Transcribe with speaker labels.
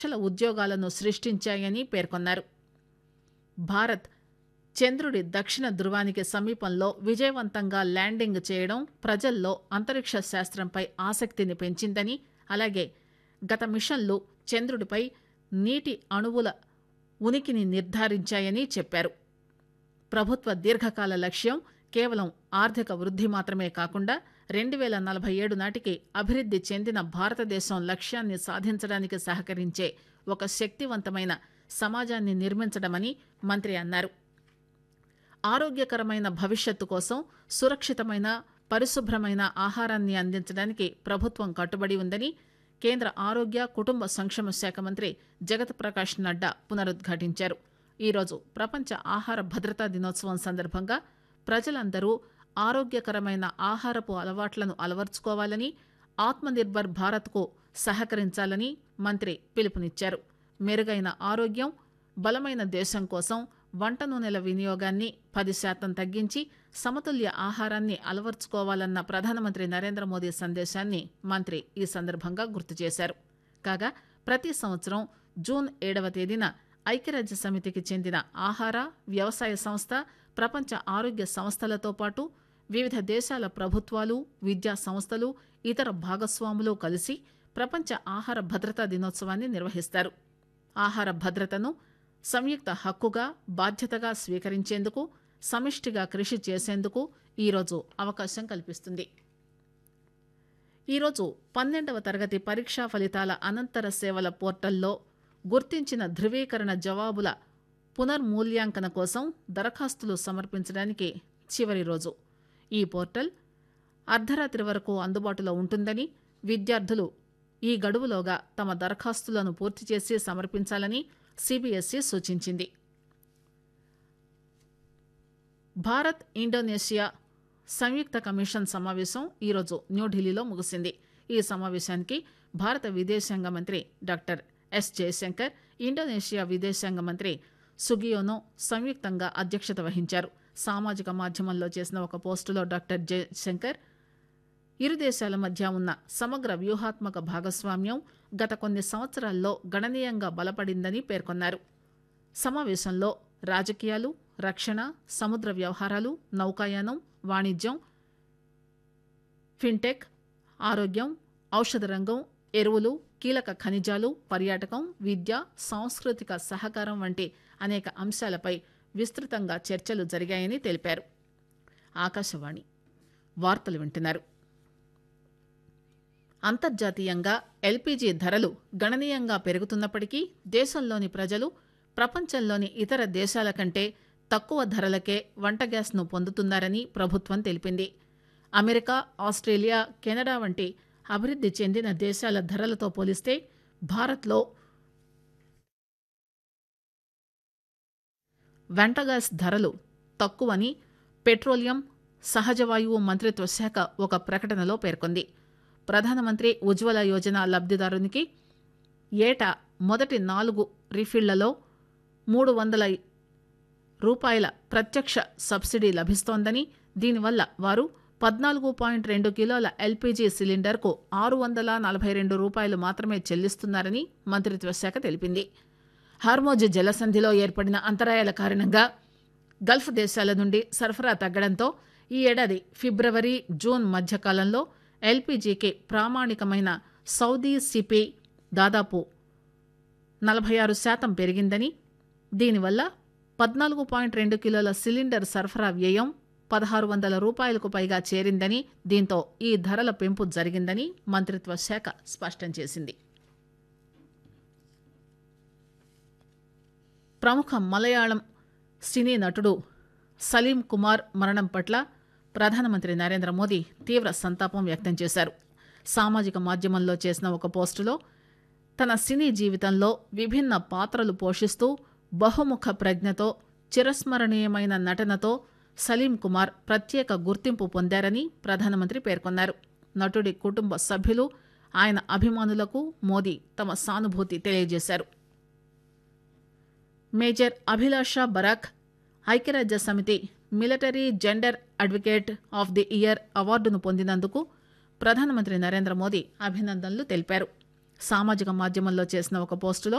Speaker 1: లక్షల ఉద్యోగాలను సృష్టించాయని పేర్కొన్నారు భారత్ చంద్రుడి దక్షిణ ధృవానికి సమీపంలో విజయవంతంగా ల్యాండింగ్ చేయడం ప్రజల్లో అంతరిక్ష శాస్త్రంపై ఆసక్తిని పెంచిందని అలాగే గత మిషన్లు చంద్రుడిపై నీటి అణువుల ఉనికిని నిర్ధారించాయని చెప్పారు ప్రభుత్వ దీర్ఘకాల లక్ష్యం కేవలం ఆర్థిక వృద్ధి మాత్రమే కాకుండా రెండు వేల నలభై ఏడు నాటికి అభివృద్ధి చెందిన భారతదేశం లక్ష్యాన్ని సాధించడానికి సహకరించే ఒక శక్తివంతమైన సమాజాన్ని నిర్మించడమని మంత్రి అన్నారు ఆరోగ్యకరమైన భవిష్యత్తు కోసం సురక్షితమైన పరిశుభ్రమైన ఆహారాన్ని అందించడానికి ప్రభుత్వం కట్టుబడి ఉందని కేంద్ర ఆరోగ్య కుటుంబ సంక్షేమ శాఖ మంత్రి జగత్ ప్రకాష్ నడ్డా పునరుద్ఘాటించారు ఈరోజు ప్రపంచ ఆహార భద్రతా దినోత్సవం సందర్భంగా ప్రజలందరూ ఆరోగ్యకరమైన ఆహారపు అలవాట్లను అలవర్చుకోవాలని ఆత్మనిర్భర్ భారత్కు సహకరించాలని మంత్రి పిలుపునిచ్చారు మెరుగైన ఆరోగ్యం బలమైన దేశం కోసం వంట నూనెల వినియోగాన్ని పది శాతం తగ్గించి సమతుల్య ఆహారాన్ని అలవర్చుకోవాలన్న ప్రధానమంత్రి నరేంద్ర మోదీ సందేశాన్ని మంత్రి ఈ సందర్భంగా గుర్తు చేశారు కాగా ప్రతి సంవత్సరం జూన్ ఏడవ తేదీన ఐక్యరాజ్య సమితికి చెందిన ఆహార వ్యవసాయ సంస్థ ప్రపంచ ఆరోగ్య సంస్థలతో పాటు వివిధ దేశాల ప్రభుత్వాలు విద్యా సంస్థలు ఇతర భాగస్వాములు కలిసి ప్రపంచ ఆహార భద్రతా దినోత్సవాన్ని నిర్వహిస్తారు ఆహార భద్రతను సంయుక్త హక్కుగా బాధ్యతగా స్వీకరించేందుకు సమిష్టిగా కృషి చేసేందుకు ఈరోజు అవకాశం కల్పిస్తుంది ఈరోజు పన్నెండవ తరగతి పరీక్షా ఫలితాల అనంతర సేవల పోర్టల్లో గుర్తించిన ధృవీకరణ జవాబుల పునర్మూల్యాంకన కోసం దరఖాస్తులు సమర్పించడానికి చివరి రోజు ఈ పోర్టల్ అర్ధరాత్రి వరకు అందుబాటులో ఉంటుందని విద్యార్థులు ఈ గడువులోగా తమ దరఖాస్తులను పూర్తి చేసి సమర్పించాలని సిబిఎస్ఈ సూచించింది భారత్ ఇండోనేషియా సంయుక్త కమిషన్ సమావేశం ఈరోజు న్యూఢిల్లీలో ముగిసింది ఈ సమావేశానికి భారత విదేశాంగ మంత్రి డాక్టర్ ఎస్ జయశంకర్ ఇండోనేషియా విదేశాంగ మంత్రి సుగియోనో సంయుక్తంగా అధ్యక్షత వహించారు సామాజిక మాధ్యమంలో చేసిన ఒక పోస్టులో డాక్టర్ జయశంకర్ ఇరు దేశాల మధ్య ఉన్న సమగ్ర వ్యూహాత్మక భాగస్వామ్యం గత కొన్ని సంవత్సరాల్లో గణనీయంగా బలపడిందని పేర్కొన్నారు సమావేశంలో రాజకీయాలు రక్షణ సముద్ర వ్యవహారాలు నౌకాయానం వాణిజ్యం ఫిన్టెక్ ఆరోగ్యం ఔషధ రంగం ఎరువులు కీలక ఖనిజాలు పర్యాటకం విద్య సాంస్కృతిక సహకారం వంటి అనేక అంశాలపై విస్తృతంగా చర్చలు జరిగాయని తెలిపారు ఆకాశవాణి వార్తలు వింటున్నారు అంతర్జాతీయంగా ఎల్పీజీ ధరలు గణనీయంగా పెరుగుతున్నప్పటికీ దేశంలోని ప్రజలు ప్రపంచంలోని ఇతర దేశాల కంటే తక్కువ ధరలకే వంట గ్యాస్ను పొందుతున్నారని ప్రభుత్వం తెలిపింది అమెరికా ఆస్ట్రేలియా కెనడా వంటి అభివృద్ధి చెందిన దేశాల ధరలతో పోలిస్తే భారత్లో వంట గ్యాస్ ధరలు తక్కువని పెట్రోలియం సహజ వాయువు మంత్రిత్వ శాఖ ఒక ప్రకటనలో పేర్కొంది ప్రధానమంత్రి ఉజ్వల యోజన లబ్దిదారునికి ఏటా మొదటి నాలుగు రీఫిళ్లలో మూడు వందల రూపాయల ప్రత్యక్ష సబ్సిడీ లభిస్తోందని దీనివల్ల వారు పద్నాలుగు పాయింట్ రెండు కిలోల ఎల్పీజీ సిలిండర్కు ఆరు వందల నలభై రెండు రూపాయలు మాత్రమే చెల్లిస్తున్నారని మంత్రిత్వ శాఖ తెలిపింది హార్మోజ్ జలసంధిలో ఏర్పడిన అంతరాయాల కారణంగా గల్ఫ్ దేశాల నుండి సరఫరా తగ్గడంతో ఈ ఏడాది ఫిబ్రవరి జూన్ మధ్యకాలంలో ఎల్పీజీకి ప్రామాణికమైన సౌదీ సిపి దాదాపు నలభై ఆరు శాతం పెరిగిందని దీనివల్ల పద్నాలుగు పాయింట్ రెండు కిలోల సిలిండర్ సరఫరా వ్యయం పదహారు వందల రూపాయలకు పైగా చేరిందని దీంతో ఈ ధరల పెంపు జరిగిందని మంత్రిత్వ శాఖ స్పష్టం చేసింది ప్రముఖ మలయాళం సినీ నటుడు సలీం కుమార్ మరణం పట్ల ప్రధానమంత్రి నరేంద్ర మోదీ తీవ్ర సంతాపం వ్యక్తం చేశారు సామాజిక మాధ్యమంలో చేసిన ఒక పోస్టులో తన సినీ జీవితంలో విభిన్న పాత్రలు పోషిస్తూ బహుముఖ ప్రజ్ఞతో చిరస్మరణీయమైన నటనతో సలీం కుమార్ ప్రత్యేక గుర్తింపు పొందారని ప్రధానమంత్రి పేర్కొన్నారు నటుడి కుటుంబ సభ్యులు ఆయన అభిమానులకు మోదీ తమ సానుభూతి తెలియజేశారు మేజర్ అభిలాషా బరాక్ ఐక్యరాజ్య సమితి military gender advocate of the year అవార్డును పొందినందుకు ప్రధానమంత్రి నరేంద్ర మోదీ అభినందనలు తెలిపారు సామాజిక మాధ్యమంలో చేసిన ఒక పోస్టులో